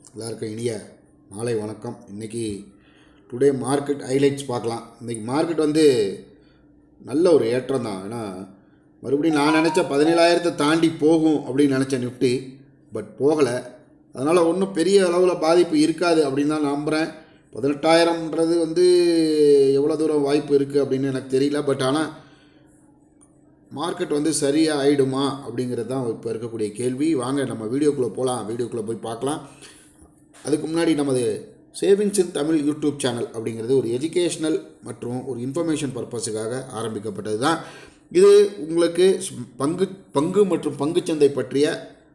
எல்லாருக்கும் இனிய மாலை வணக்கம் இன்றைக்கி டுடே மார்க்கெட் ஹைலைட்ஸ் பார்க்கலாம் இன்றைக்கி மார்க்கெட் வந்து நல்ல ஒரு ஏற்றம் தான் ஏன்னா மறுபடியும் நான் நினச்ச பதினேழாயிரத்தை தாண்டி போகும் அப்படின்னு நினச்ச நிஃப்டி பட் போகலை அதனால் ஒன்றும் பெரிய அளவில் பாதிப்பு இருக்காது அப்படின்னு தான் நம்புகிறேன் பதினெட்டாயிரம்ன்றது வந்து எவ்வளோ தூரம் வாய்ப்பு இருக்குது அப்படின்னு எனக்கு தெரியல பட் ஆனால் மார்க்கெட் வந்து சரியாக ஆயிடுமா அப்படிங்கிறது தான் இப்போ இருக்கக்கூடிய கேள்வி வாங்க நம்ம வீடியோக்குள்ளே போகலாம் வீடியோக்குள்ளே போய் பார்க்கலாம் அதுக்கு முன்னாடி நமது savings in Tamil YouTube channel அப்படிங்கிறது ஒரு எஜுகேஷ்னல் மற்றும் ஒரு இன்ஃபர்மேஷன் பர்பஸுக்காக ஆரம்பிக்கப்பட்டது தான் இது உங்களுக்கு பங்கு பங்கு மற்றும் பங்குச்சந்தை பற்றிய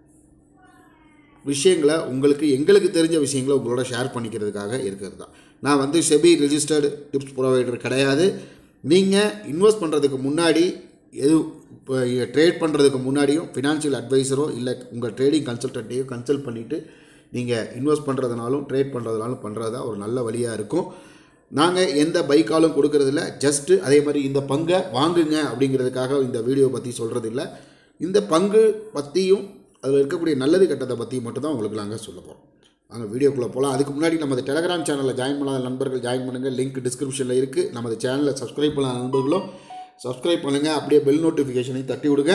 விஷயங்களை உங்களுக்கு எங்களுக்கு தெரிஞ்ச விஷயங்களை உங்களோட ஷேர் பண்ணிக்கிறதுக்காக இருக்கிறது தான் நான் வந்து செபி ரெஜிஸ்டர்டு டிப்ஸ் ப்ரொவைடர் கிடையாது நீங்கள் இன்வெஸ்ட் பண்ணுறதுக்கு முன்னாடி எது இப்போ ட்ரேட் பண்ணுறதுக்கு முன்னாடியும் ஃபினான்ஷியல் அட்வைசரோ இல்லை உங்கள் ட்ரேடிங் கன்சல்டண்ட்டையோ கன்சல்ட் பண்ணிவிட்டு நீங்கள் இன்வெஸ்ட் பண்ணுறதுனாலும் ட்ரேட் பண்ணுறதுனாலும் பண்ணுறது தான் ஒரு நல்ல வழியாக இருக்கும் நாங்கள் எந்த பைக்காலும் கொடுக்கறதில்ல ஜஸ்ட்டு அதே மாதிரி இந்த பங்கை வாங்குங்க அப்படிங்கிறதுக்காக இந்த வீடியோ பற்றி சொல்கிறது இல்லை இந்த பங்கு பற்றியும் அதில் இருக்கக்கூடிய நல்லது கெட்டதை பற்றி மட்டும்தான் உங்களுக்கு நாங்கள் சொல்ல போகிறோம் வாங்க வீடியோக்குள்ளே போகலாம் அதுக்கு முன்னாடி நமது டெலகிராம் சேனலில் ஜாயின் பண்ணாத நண்பர்கள் ஜாயின் பண்ணுங்கள் லிங்க் டிஸ்கிரிப்ஷனில் இருக்குது நமது சேனலை சப்ஸ்கிரைப் பண்ணாத நண்பர்களும் சப்ஸ்கிரைப் பண்ணுங்கள் அப்படியே பெல் நோட்டிஃபிகேஷனையும் தட்டி விடுங்க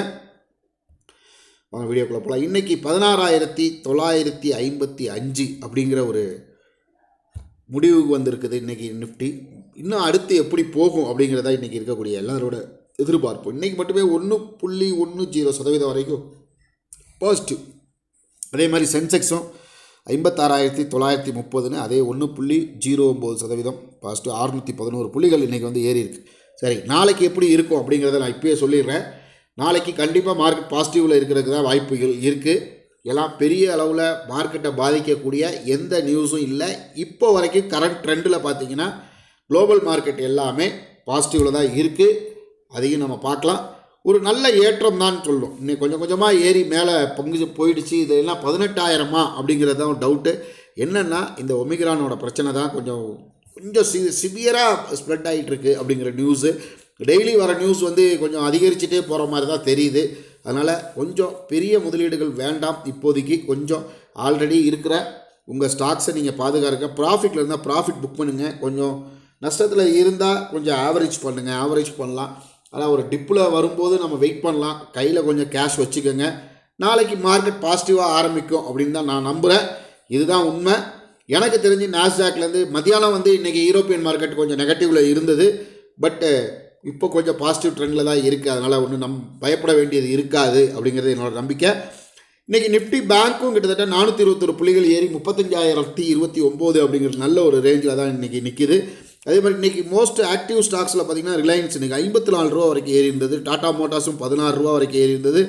வாங்க வீடியோக்குள்ளே போகலாம் இன்றைக்கி பதினாறாயிரத்தி தொள்ளாயிரத்தி ஐம்பத்தி அஞ்சு அப்படிங்கிற ஒரு முடிவுக்கு வந்திருக்குது இன்றைக்கி நிஃப்டி இன்னும் அடுத்து எப்படி போகும் அப்படிங்கிறதா இன்றைக்கி இருக்கக்கூடிய எல்லாரோட எதிர்பார்ப்பு இன்றைக்கி மட்டுமே ஒன்று புள்ளி ஒன்று ஜீரோ சதவீதம் வரைக்கும் பாசிட்டிவ் அதே மாதிரி சென்செக்ஸும் ஐம்பத்தாறாயிரத்தி தொள்ளாயிரத்தி முப்பதுன்னு அதே ஒன்று புள்ளி ஜீரோ ஒம்பது சதவீதம் பாசிட்டிவ் அறுநூற்றி பதினோரு புள்ளிகள் இன்றைக்கி வந்து ஏறி இருக்கு சரி நாளைக்கு எப்படி இருக்கும் அப்படிங்கிறத நான் இப்போயே சொல்லிடுறேன் நாளைக்கு கண்டிப்பாக மார்க்கெட் பாசிட்டிவில் இருக்கிறதுக்கு தான் வாய்ப்புகள் இருக்குது எல்லாம் பெரிய அளவில் மார்க்கெட்டை பாதிக்கக்கூடிய எந்த நியூஸும் இல்லை இப்போ வரைக்கும் கரண்ட் ட்ரெண்டில் பார்த்தீங்கன்னா குளோபல் மார்க்கெட் எல்லாமே பாசிட்டிவில் தான் இருக்குது அதையும் நம்ம பார்க்கலாம் ஒரு நல்ல ஏற்றம் தான் சொல்லும் இன்னைக்கு கொஞ்சம் கொஞ்சமாக ஏறி மேலே பங்கு போயிடுச்சு இதெல்லாம் பதினெட்டாயிரமா அப்படிங்கிறது தான் டவுட்டு என்னென்னா இந்த ஒமிக்ரானோட பிரச்சனை தான் கொஞ்சம் கொஞ்சம் சி சிவியராக ஸ்ப்ரெட் ஆகிட்டு இருக்கு அப்படிங்கிற நியூஸு டெய்லி வர நியூஸ் வந்து கொஞ்சம் அதிகரிச்சுட்டே போகிற மாதிரி தான் தெரியுது அதனால் கொஞ்சம் பெரிய முதலீடுகள் வேண்டாம் இப்போதைக்கு கொஞ்சம் ஆல்ரெடி இருக்கிற உங்கள் ஸ்டாக்ஸை நீங்கள் பாதுகாருங்க ப்ராஃபிட்டில் இருந்தால் ப்ராஃபிட் புக் பண்ணுங்கள் கொஞ்சம் நஷ்டத்தில் இருந்தால் கொஞ்சம் ஆவரேஜ் பண்ணுங்கள் ஆவரேஜ் பண்ணலாம் ஆனால் ஒரு டிப்பில் வரும்போது நம்ம வெயிட் பண்ணலாம் கையில் கொஞ்சம் கேஷ் வச்சுக்கோங்க நாளைக்கு மார்க்கெட் பாசிட்டிவாக ஆரம்பிக்கும் அப்படின்னு தான் நான் நம்புகிறேன் இதுதான் உண்மை எனக்கு தெரிஞ்சு நாஸ்டாக்லேருந்து மத்தியானம் வந்து இன்றைக்கி யூரோப்பியன் மார்க்கெட் கொஞ்சம் நெகட்டிவில் இருந்தது பட்டு இப்போ கொஞ்சம் பாசிட்டிவ் ட்ரெண்டில் தான் இருக்குது அதனால் ஒன்றும் நம் பயப்பட வேண்டியது இருக்காது அப்படிங்கிறது என்னோட நம்பிக்கை இன்றைக்கி நிஃப்டி பேங்க்கும் கிட்டத்தட்ட நானூற்றி இருபத்தொரு புள்ளிகள் ஏறி முப்பத்தஞ்சாயிரத்தி இருபத்தி ஒம்பது அப்படிங்கிற நல்ல ஒரு ரேஞ்சில் தான் இன்றைக்கி நிற்கிது அதே மாதிரி இன்றைக்கி மோஸ்ட் ஆக்டிவ் ஸ்டாக்ஸில் பார்த்திங்கன்னா ரிலையன்ஸ் இன்றைக்கி ஐம்பத்தி நாலு ரூபா வரைக்கும் ஏறி இருந்தது டாடா மோட்டார்ஸும் பதினாறு ரூபா வரைக்கும் ஏறி இருந்தது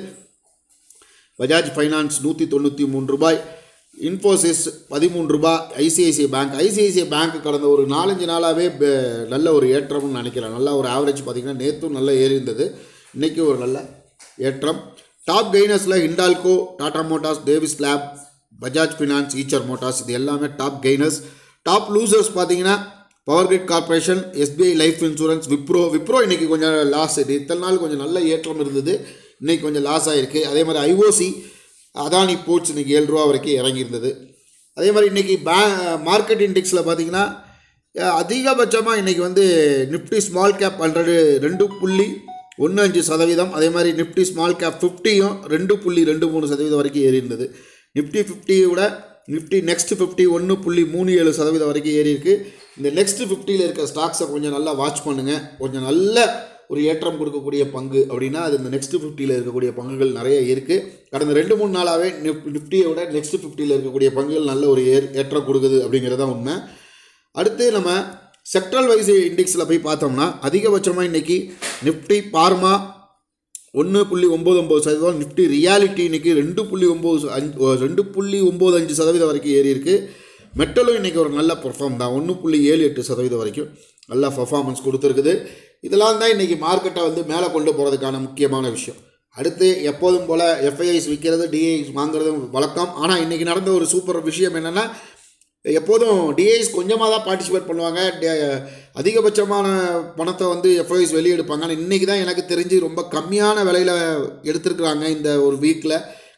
பஜாஜ் ஃபைனான்ஸ் நூற்றி தொண்ணூற்றி மூணு ரூபாய் இன்ஃபோசிஸ் பதிமூணு ரூபாய் ஐசிஐசிஐ பேங்க் ஐசிஐசிஐ பேங்க் கடந்த ஒரு நாலஞ்சு நாளாகவே நல்ல ஒரு ஏற்றம்னு நினைக்கிறேன் நல்ல ஒரு ஆவரேஜ் பார்த்திங்கன்னா நேற்றும் நல்லா ஏறி இருந்தது இன்றைக்கி ஒரு நல்ல ஏற்றம் டாப் கெய்னர்ஸில் Hindalco Tata Motors Divi's lab Bajaj finance Eicher Motors இது எல்லாமே டாப் கெய்னர்ஸ் டாப் லூசர்ஸ் பார்த்தீங்கன்னா Power Grid Corporation SBI Life Insurance Wipro Wipro இன்றைக்கி கொஞ்சம் லாஸ் இது இத்தனை நாள் கொஞ்சம் நல்ல ஏற்றம் இருந்தது இன்றைக்கி கொஞ்சம் லாஸ் ஆகிருக்கு அதே மாதிரி ஐஓசி அதானி போர்ட்ஸ் இன்றைக்கி ஏழு ரூபா வரைக்கும் இறங்கியிருந்தது அதே மாதிரி இன்றைக்கி பே மார்க்கெட் இண்டெக்ஸில் பார்த்தீங்கன்னா அதிகபட்சமாக இன்றைக்கி வந்து நிஃப்டி ஸ்மால் கேப் ஹண்ட்ரடு ரெண்டு புள்ளி ஒன்று அஞ்சு சதவீதம் அதே மாதிரி நிஃப்டி ஸ்மால் கேப் ஃபிஃப்டியும் ரெண்டு புள்ளி ரெண்டு மூணு சதவீதம் வரைக்கும் ஏறி இருந்தது நிஃப்டி ஃபிஃப்டியை விட நிஃப்டி நெக்ஸ்ட் ஃபிஃப்டி ஒன்று புள்ளி மூணு ஏழு சதவீதம் வரைக்கும் ஏறி இருக்குது இந்த நெக்ஸ்ட் ஃபிஃப்டியில் இருக்க ஸ்டாக்ஸை கொஞ்சம் நல்லா வாட்ச் பண்ணுங்கள் கொஞ்சம் நல்ல ஒரு ஏற்றம் கொடுக்கக்கூடிய பங்கு அப்படின்னா அது இந்த நெக்ஸ்ட் ஃபிஃப்டியில் இருக்கக்கூடிய பங்குகள் நிறைய இருக்குது கடந்த ரெண்டு மூணு நாளாகவே நிஃப் நிஃப்டியை விட நெக்ஸ்ட் ஃபிஃப்டியில் இருக்கக்கூடிய பங்குகள் நல்ல ஒரு ஏற் ஏற்றம் கொடுக்குது அப்படிங்கிறது தான் உண்மை அடுத்து நம்ம செக்ட்ரல் வைஸ் இண்டெக்ஸில் போய் பார்த்தோம்னா அதிகபட்சமாக இன்றைக்கி நிஃப்டி பார்மா ஒன்று புள்ளி ஒம்பது ஒம்பது சதவீதம் நிஃப்டி ரியாலிட்டி இன்றைக்கி ரெண்டு புள்ளி ஒம்பது அஞ்சு ரெண்டு புள்ளி ஒம்பது அஞ்சு சதவீதம் வரைக்கும் ஏறி இருக்குது மெட்டலும் இன்றைக்கி ஒரு நல்ல பர்ஃபார்ம் தான் ஒன்று புள்ளி ஏழு எட்டு சதவீதம் வரைக்கும் நல்ல பர்ஃபார்மன்ஸ் கொடுத்துருக்குது இதெல்லாம் தான் இன்றைக்கி மார்க்கெட்டை வந்து மேலே கொண்டு போகிறதுக்கான முக்கியமான விஷயம் அடுத்து எப்போதும் போல் எஃப்ஐஐஸ் விற்கிறது டிஐஸ் வாங்குறதும் வழக்கம் ஆனால் இன்றைக்கி நடந்த ஒரு சூப்பர் விஷயம் என்னென்னா எப்போதும் டிஐஸ் கொஞ்சமாக தான் பார்ட்டிசிபேட் பண்ணுவாங்க அதிகபட்சமான பணத்தை வந்து எஃப்ஐஎஸ் வெளியெடுப்பாங்க ஆனால் இன்றைக்கி தான் எனக்கு தெரிஞ்சு ரொம்ப கம்மியான விலையில் எடுத்திருக்கிறாங்க இந்த ஒரு வீக்கில்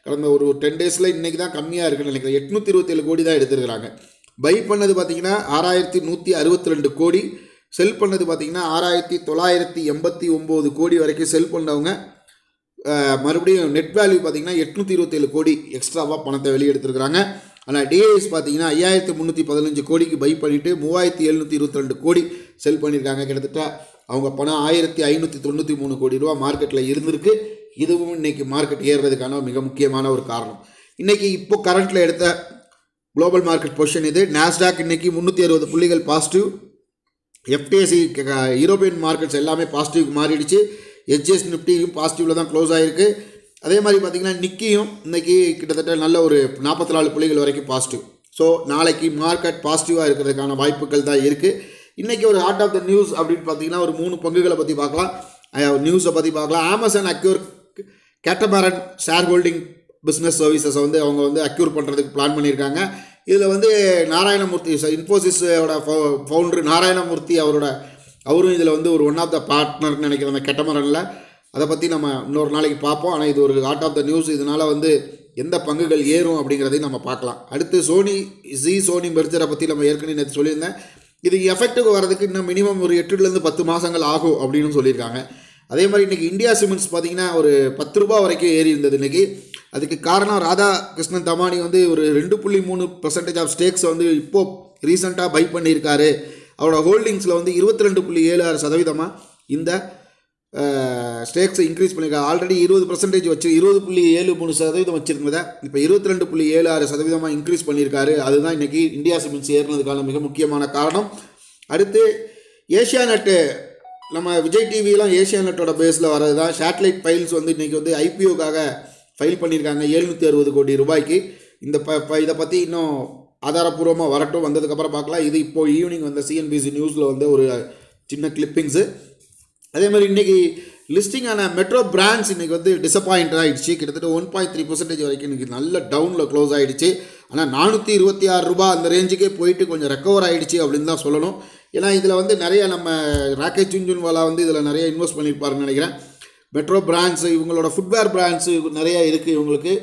கடந்த ஒரு டென் டேஸில் இன்றைக்கி தான் கம்மியாக இருக்குன்னு நினைக்கிறேன் எட்நூற்றி இருபத்தேழு கோடி தான் எடுத்துருக்கிறாங்க பை பண்ணது பார்த்தீங்கன்னா ஆறாயிரத்தி நூற்றி அறுபத்தி ரெண்டு கோடி செல் பண்ணது பார்த்தீங்கன்னா ஆறாயிரத்தி தொள்ளாயிரத்தி எண்பத்தி ஒம்பது கோடி வரைக்கும் செல் பண்ணவங்க அஹ், மறுபடியும் நெட் வேல்யூ பார்த்தீங்கன்னா எட்நூற்றி இருபத்தேழு கோடி எக்ஸ்ட்ராவாக பணத்தை வெளியெடுத்துருக்காங்க ஆனால் டிஐஎஸ் பார்த்தீங்கன்னா ஐயாயிரத்தி முந்நூற்றி பதினஞ்சு கோடிக்கு பை பண்ணிவிட்டு மூவாயிரத்தி எழுநூற்றி இருபத்தி ரெண்டு கோடி செல் பண்ணியிருக்காங்க கிட்டத்தட்ட அவங்க பணம் ஆயிரத்தி ஐநூற்றி தொண்ணூற்றி மூணு கோடி ரூபா மார்க்கெட்டில் இருந்திருக்கு இதுவும் இன்னைக்கு மார்க்கெட் ஏறுறதுக்கான மிக முக்கியமான ஒரு காரணம் இன்னைக்கு இப்போ கரண்ட்டில் எடுத்த குளோபல் மார்க்கெட் பொசிஷன் இது நாஸ்டாக் இன்னைக்கு முந்நூற்றி அறுபது புள்ளிகள் பாசிட்டிவ் எஃப்டிஎஸ்சி யூரோப்பியன் மார்க்கெட்ஸ் எல்லாமே பாசிட்டிவ் மாறிடுச்சு ஹெச்எஸ் நிஃப்டியும் பாசிட்டிவில் தான் க்ளோஸ் ஆகிருக்கு அதே மாதிரி பார்த்தீங்கன்னா நிக்கியும் இன்னைக்கு கிட்டத்தட்ட நல்ல ஒரு நாற்பத்தி நாலு புள்ளிகள் வரைக்கும் பாசிட்டிவ் ஸோ நாளைக்கு மார்க்கெட் பாசிட்டிவாக இருக்கிறதுக்கான வாய்ப்புகள் தான் இருக்குது இன்றைக்கி ஒரு ஹார்ட் ஆஃப் த நியூஸ் அப்படின்னு பார்த்தீங்கன்னா ஒரு மூணு பங்குகளை பற்றி பார்க்கலாம் நியூஸை பற்றி பார்க்கலாம் Amazon acquire Catamaran share holding business சர்வீசஸை வந்து அவங்க வந்து அக்யூர் பண்ணுறதுக்கு பிளான் பண்ணியிருக்காங்க இதில் வந்து நாராயணமூர்த்தி இன்ஃபோசிஸோட ஃபவுண்டர் நாராயணமூர்த்தி அவரோட அவரும் இதில் வந்து ஒரு ஒன் ஆஃப் த பார்ட்னர்னு நினைக்கிறேன் அந்த கெட்டமரனில் அதை பற்றி நம்ம இன்னொரு நாளைக்கு பார்ப்போம் ஆனால் இது ஒரு ஹார்ட் ஆஃப் த நியூஸ் இதனால் வந்து எந்த பங்குகள் ஏறும் அப்படிங்கிறதையும் நம்ம பார்க்கலாம் அடுத்து சோனி ஜி சோனி மெர்ஜரை பற்றி நம்ம ஏற்கனவே நேற்று சொல்லியிருந்தேன் இது எஃபெக்ட்டுக்கு வரதுக்கு இன்னும் மினிமம் ஒரு எட்டுலேருந்து பத்து மாதங்கள் ஆகும் அப்படின்னு சொல்லியிருக்காங்க அதே மாதிரி இன்றைக்கி இந்தியா சிமெண்ட்ஸ் பார்த்தீங்கன்னா ஒரு பத்து ரூபா வரைக்கும் ஏறி இருந்தது இன்றைக்கி அதுக்கு காரணம் ராதா கிருஷ்ணன் தமானி வந்து ஒரு ரெண்டு புள்ளி மூணு பர்சன்டேஜ் ஆஃப் ஸ்டேக்ஸை வந்து இப்போது ரீசெண்டாக பை பண்ணியிருக்காரு அவரோட ஹோல்டிங்ஸில் வந்து இருபத்தி ரெண்டு புள்ளி ஏழு ஆறு சதவீதமாக இந்த ஸ்டேக்ஸை இன்க்ரீஸ் பண்ணியிருக்காங்க ஆல்ரெடி இருபது பர்சன்டேஜ் வச்சு இருபது புள்ளி ஏழு மூணு சதவீதம் வச்சுருந்ததை இப்போ இருபத்தி ரெண்டு புள்ளி ஏழு ஆறு சதவீதமாக இன்க்ரீஸ் பண்ணியிருக்காரு அதுதான் இன்றைக்கி இந்தியா சிமெண்ட்ஸ் ஏறினதுக்கான மிக முக்கியமான காரணம் அடுத்து ஏஷியா நெட்டு நம்ம விஜய் டிவிலாம் ஏஷியா நெட்டோட பேஸில் வர்றது தான் சேட்டலைட் ஃபைல்ஸ் வந்து இன்றைக்கி வந்து ஐபிஓக்காக ஃபைல் பண்ணியிருக்காங்க எழுநூற்றி அறுபது கோடி ரூபாய்க்கு இந்த ப ப இதை பற்றி இன்னும் ஆதாரப்பூர்வமாக வரட்டும் வந்ததுக்கப்புறம் பார்க்கலாம் இது இப்போ ஈவினிங் வந்த சிஎன்பிசி நியூஸில் வந்து ஒரு சின்ன கிளிப்பிங்ஸு அதே மாதிரி இன்றைக்கி லிஸ்டிங் ஆன மெட்ரோ பிராண்ட்ஸ் இன்றைக்கி வந்து டிசப்பாயிண்ட் ஆகிடுச்சு கிட்டத்தட்ட ஒன் பாயிண்ட் த்ரீ பர்சன்டேஜ் வரைக்கும் இன்றைக்கி நல்ல டவுனில் க்ளோஸ் ஆகிடுச்சு ஆனால் நானூற்றி இருபத்தி ஆறு ரூபா அந்த ரேஞ்சுக்கே போயிட்டு கொஞ்சம் ரெக்கவர் ஆகிடுச்சு அப்படின்னு தான் சொல்லணும் ஏன்னா இதில் வந்து நிறைய நம்ம ராகேஷ் ஜுன்ஜுன்வாலா வந்து இதில் நிறைய இன்வெஸ்ட் பண்ணியிருப்பாருன்னு நினைக்கிறேன் மெட்ரோ பிராண்ட்ஸு இவங்களோட ஃபுட்வேர் பிராண்ட்ஸு நிறைய இருக்குது இவங்களுக்கு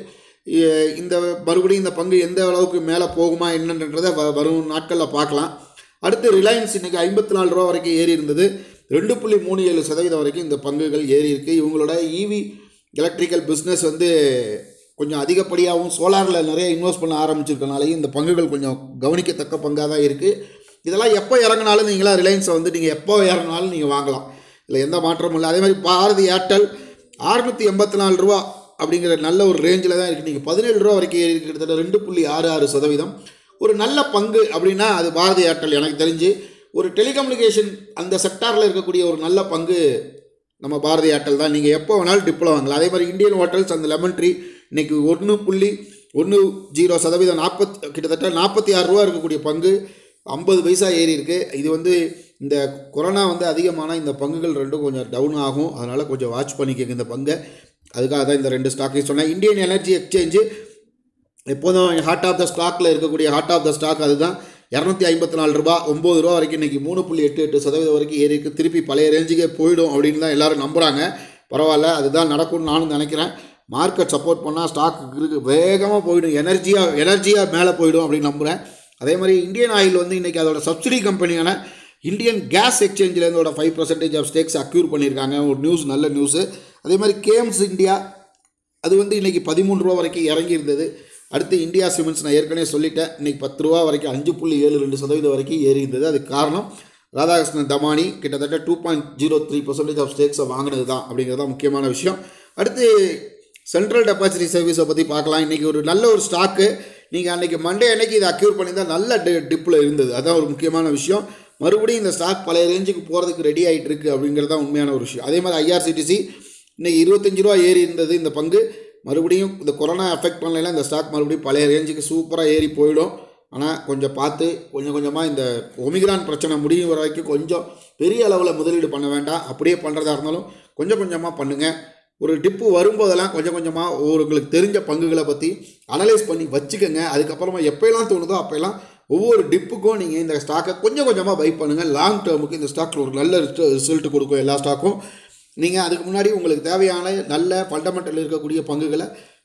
இ- இந்த மறுபடியும் இந்த பங்கு எந்த அளவுக்கு மேலே போகுமா என்னன்றதை வ- வரும் நாட்களில் பார்க்கலாம் அடுத்து ரிலையன்ஸ் இன்றைக்கி ஐம்பத்தி நாலு ரூபா வரைக்கும் ஏறி இருந்தது ரெண்டு புள்ளி மூணு ஏழு சதவீதம் வரைக்கும் இந்த பங்குகள் ஏறி இருக்குது இவங்களோட ஈவி எலக்ட்ரிக்கல் பிஸ்னஸ் வந்து கொஞ்சம் அதிகப்படியாகவும் சோலாரில் நிறைய இன்வெஸ்ட் பண்ண ஆரம்பிச்சிருக்கனாலையும் இந்த பங்குகள் கொஞ்சம் கவனிக்கத்தக்க பங்காக தான் இருக்குது இதெல்லாம் எப்போ இறங்கினாலும் நீங்களா ரிலையன்ஸை வந்து நீங்கள் எப்போ இறங்கினாலும் நீங்கள் வாங்கலாம் இதில் எந்த மாற்றமும் இல்லை அதே மாதிரி பாரதி ஏர்டெல் அறுநூற்றி எண்பத்தி நாலு ரூபா அப்படிங்கிற நல்ல ஒரு ரேஞ்சில் தான் இருக்குது நீங்கள் பதினேழு ரூபா வரைக்கும் ஏறி இருக்கு. கிட்டத்தட்ட ரெண்டு புள்ளி ஆறு ஆறு சதவீதம் ஒரு நல்ல பங்கு அப்படின்னா அது பாரதி ஏர்டெல் எனக்கு தெரிஞ்சு ஒரு டெலிகம்யூனிகேஷன் அந்த செக்டாரில் இருக்கக்கூடிய ஒரு நல்ல பங்கு நம்ம பாரதி ஏர்டெல் தான் நீங்கள் எப்போ வேணாலும் டிப்பில் வாங்கலாம் அதே மாதிரி இந்தியன் ஹோட்டல்ஸ் அந்த லெமன் ட்ரீ இன்னைக்கு ஒன்று புள்ளி ஒன்று ஜீரோ சதவீதம் நாற்பத் கிட்டத்தட்ட நாற்பத்தி ஆறு ரூபா இருக்கக்கூடிய பங்கு ஐம்பது பைசா ஏறி இருக்கு இது வந்து இந்த கொரோனா வந்து அதிகமான இந்த பங்குகள் ரெண்டும் கொஞ்சம் டவுன் ஆகும் அதனால் கொஞ்சம் வாட்ச் பண்ணிக்கோங்க இந்த பங்கை அதுக்காக தான் இந்த ரெண்டு ஸ்டாக்கையும் சொன்னேன் இந்தியன் எனர்ஜி எக்ஸ்சேஞ்சு எப்போதும் ஹார்ட் ஆஃப் த ஸ்டாக்கில் இருக்கக்கூடிய ஹார்ட் ஆஃப் த ஸ்டாக் அதுதான் இரநூத்தி ஐம்பத்தி நாலு ரூபா ஒம்பது ரூபா வரைக்கும் இன்றைக்கி மூணு புள்ளி எட்டு எட்டு சதவீதம் வரைக்கும் ஏறி இருக்கு திருப்பி பழைய ரேஞ்சுக்கே போயிடும் அப்படின்னு தான் எல்லாரும் நம்புகிறாங்க பரவாயில்ல அதுதான் நடக்கும்னு நானும் நினைக்கிறேன் மார்க்கெட் சப்போர்ட் பண்ணால் ஸ்டாக் இருக்கு வேகமாக போயிடும் எனர்ஜியாக எனர்ஜியாக மேலே போயிடும் அப்படின்னு நம்புகிறேன் அதே மாதிரி இந்தியன் ஆயில் வந்து இன்றைக்கி அதோட சப்சிடி கம்பெனியான இந்தியன் கேஸ் எக்ஸ்சேஞ்சிலேருந்தோட five percentage of stakes acquire பண்ணியிருக்காங்க ஒரு நியூஸ் நல்ல நியூஸு அதே மாதிரி கேம்ஸ் இந்தியா அது வந்து இன்றைக்கி பதிமூணு ரூபா வரைக்கும் இறங்கி இருந்தது அடுத்து இந்தியா சிமெண்ட்ஸ் நான் ஏற்கனவே சொல்லிட்டேன் இன்றைக்கி பத்து ரூபா வரைக்கும் அஞ்சு புள்ளி ஏழு ரெண்டு சதவீதம் வரைக்கும் ஏறி இருந்தது அதுக்கு காரணம் ராதாகிருஷ்ணன் தமானி கிட்டத்தட்ட two point zero three percentage of ஸ்டேக்ஸை வாங்கினது தான் அப்படிங்கிறது தான் முக்கியமான விஷயம் அடுத்து சென்ட்ரல் டெபாசிட்டரி சர்வீஸை பற்றி பார்க்கலாம் இன்றைக்கி ஒரு நல்ல ஒரு ஸ்டாக்கு நீங்கள் அன்றைக்கி மண்டே அன்னைக்கு இதை அக்யூர் பண்ணியிருந்தால் நல்ல டி டிப்பில் இருந்தது அதான் ஒரு முக்கியமான விஷயம் மறுபடியும் இந்த ஸ்டாக் பழைய ரேஞ்சுக்கு போகிறதுக்கு ரெடி ஆகிட்டு இருக்கு அப்படிங்கிறது தான் உண்மையான ஒரு விஷயம் அதே மாதிரி ஐஆர்சிடிசி இன்னைக்கு இருபத்தஞ்சு ரூபா ஏறி இருந்தது இந்த பங்கு மறுபடியும் இந்த கொரோனா எஃபெக்ட் பண்ணலாம் இந்த ஸ்டாக் மறுபடியும் பழைய ரேஞ்சுக்கு சூப்பராக ஏறி போயிடும் ஆனால் கொஞ்சம் பார்த்து கொஞ்சம் கொஞ்சமாக இந்த ஒமிக்ரான் பிரச்சனை முடியும் வர வரைக்கும் கொஞ்சம் பெரிய அளவில் முதலீடு பண்ண வேண்டாம் அப்படியே பண்ணுறதா இருந்தாலும் கொஞ்சம் கொஞ்சமாக பண்ணுங்கள் ஒரு டிப்பு வரும்போதெல்லாம் கொஞ்சம் கொஞ்சமாக உங்களுக்கு தெரிஞ்ச பங்குகளை பற்றி அனலைஸ் பண்ணி வச்சுக்கோங்க அதுக்கப்புறமா எப்போயெல்லாம் தோணுதோ அப்போல்லாம் ஒவ்வொரு டிப்புக்கும் நீங்கள் இந்த ஸ்டாக்கை கொஞ்சம் கொஞ்சமாக பை பண்ணுங்கள் லாங் டேர்முக்கு இந்த ஸ்டாக்கில் ஒரு நல்ல ரிசல்ட் கொடுக்கும் எல்லா ஸ்டாக்கும் நீங்கள் அதுக்கு முன்னாடி உங்களுக்கு தேவையான நல்ல ஃபண்டமெண்டல் இருக்கக்கூடிய பங்குகளை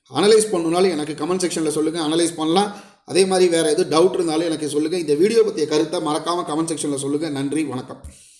அனலைஸ் பண்ணணுனாலும் எனக்கு கமெண்ட் செக்ஷனில் சொல்லுங்கள் அனலைஸ் பண்ணலாம் அதே மாதிரி வேறு எதுவும் டவுட் இருந்தாலும் எனக்கு சொல்லுங்கள் இந்த வீடியோ பற்றிய கருத்தை மறக்காமல் கமெண்ட் செக்ஷனில் சொல்லுங்கள் நன்றி வணக்கம்